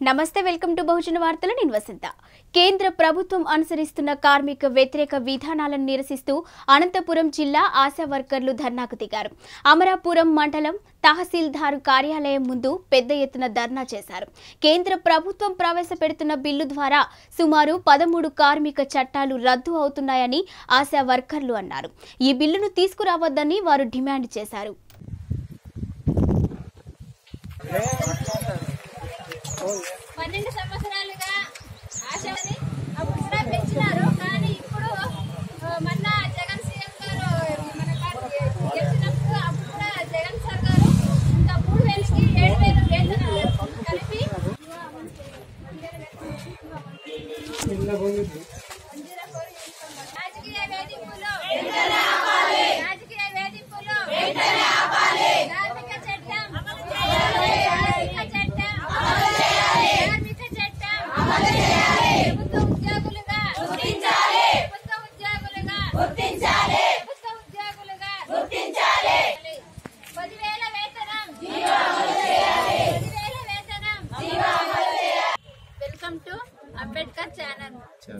నమస్తే welcome to బహుజన వార్తలు నేను వసంత కేంద్ర ప్రభుత్వం అనుసరిస్తున్న కార్మిక వ్యతిరేక విధానాలను నిరసిస్తూ అనంతపురం జిల్లా ఆశా వర్కర్లు ధర్నాకు దిగారు అమరాపురం మండలం తహసీల్దారు కార్యాలయం ముందు పెద్ద ఎత్తున ధర్నా చేశారు కేంద్ర ప్రభుత్వం ప్రవేశపెడుతున్న బిల్లు ద్వారా సుమారు పదమూడు కార్మిక చట్టాలు రద్దు అవుతున్నాయని ఆశా వర్కర్లు అన్నారు ఈ బిల్లును తీసుకురావద్దని వారు డిమాండ్ చేశారు పన్నెండు సంవత్సరాలుగా ఆశని అప్పుడు కూడా పెంచినారు కానీ ఇప్పుడు ఆ, మొన్న జగన్ సీఎం గారు మన కాడికి గెలిచినప్పుడు అప్పుడు కూడా జగన్ సార్ గారు ఇంకా మూడు వేలకి ఏడు వేలు వేతనాలు కలిపి రాజకీయ వేధింపులు రాజకీయ వేధింపులు కార్మిక చట్టం కార్మిక చట్టం కార్మిక చట్టం ప్రభుత్వ ఉద్యోగులుగా ప్రభుత్వ ఉద్యోగులుగా ప్రభుత్వ ఉద్యోగులుగా పదివేల వేతనం పదివేల వేతనం welcome to Ambedkar channel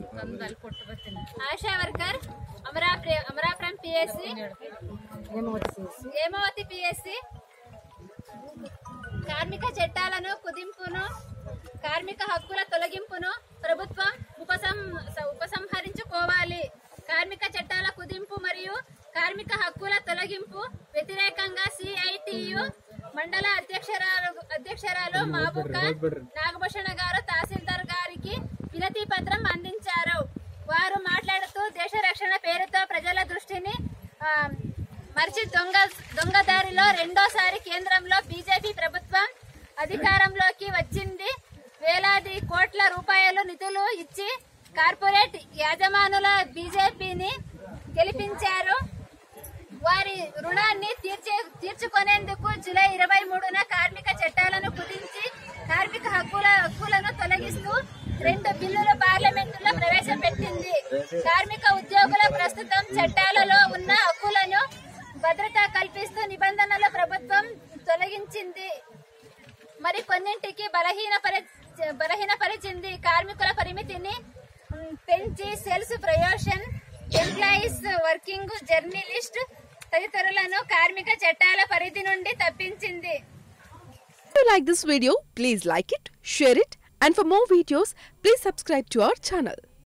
Asha worker Amarapuram Amarapuram PSC Hemavathi PSC కార్మిక చట్టాలను కుదింపును కార్మిక హక్కుల తొలగింపును ప్రభుత్వం ఉపసం ఉపసంహరించుకోవాలి కార్మిక చట్టాల కుదింపు మరియు కార్మిక హక్కుల తొలగింపు వ్యతిరేకంగా సిఐటియు మండల అధ్యక్షరాలు అధ్యక్షరాలు మాబుక నాగభూషణ గారు తహసీల్దార్ గారికి వినతి పత్రం అందించారు వారు మాట్లాడుతూ దేశ రక్షణ పేరుతో ప్రజల దృష్టిని ఆ, మరిచి దొంగ దొంగదారిలో రెండోసారి కేంద్రంలో బీజేపీ ప్రభుత్వం అధికారంలోకి వచ్చింది వేలాది కోట్ల రూపాయలు నిధులు ఇచ్చి కార్పొరేట్ యాజమానుల బీజేపీని గెలిపించారు వారి రుణాన్ని తీర్చే తీర్చుకునేందుకు జూలై ఇరవై మూడున కార్మిక చట్టాలను కుదించి కార్మిక హక్కుల హక్కులను తొలగిస్తూ రెండు బిల్లులు పార్లమెంటులో ప్రవేశపెట్టింది కార్మిక ఉద్యోగుల ప్రస్తుతం చట్టాలలో ఉన్న హక్కులను భద్రత కల్పిస్తూ నిబంధనల ప్రభుత్వం తొలగించింది మరి కొన్నింటికి బలహీనపరి బలహీనపరిచింది కార్మికుల పరిమితిని ఉమ్, పెంచి sales promotion employees working journalist తదితరులను కార్మిక చట్టాల పరిధి నుండి తప్పించింది If you like this video, please like it, share it, and for more videos, please subscribe to our channel.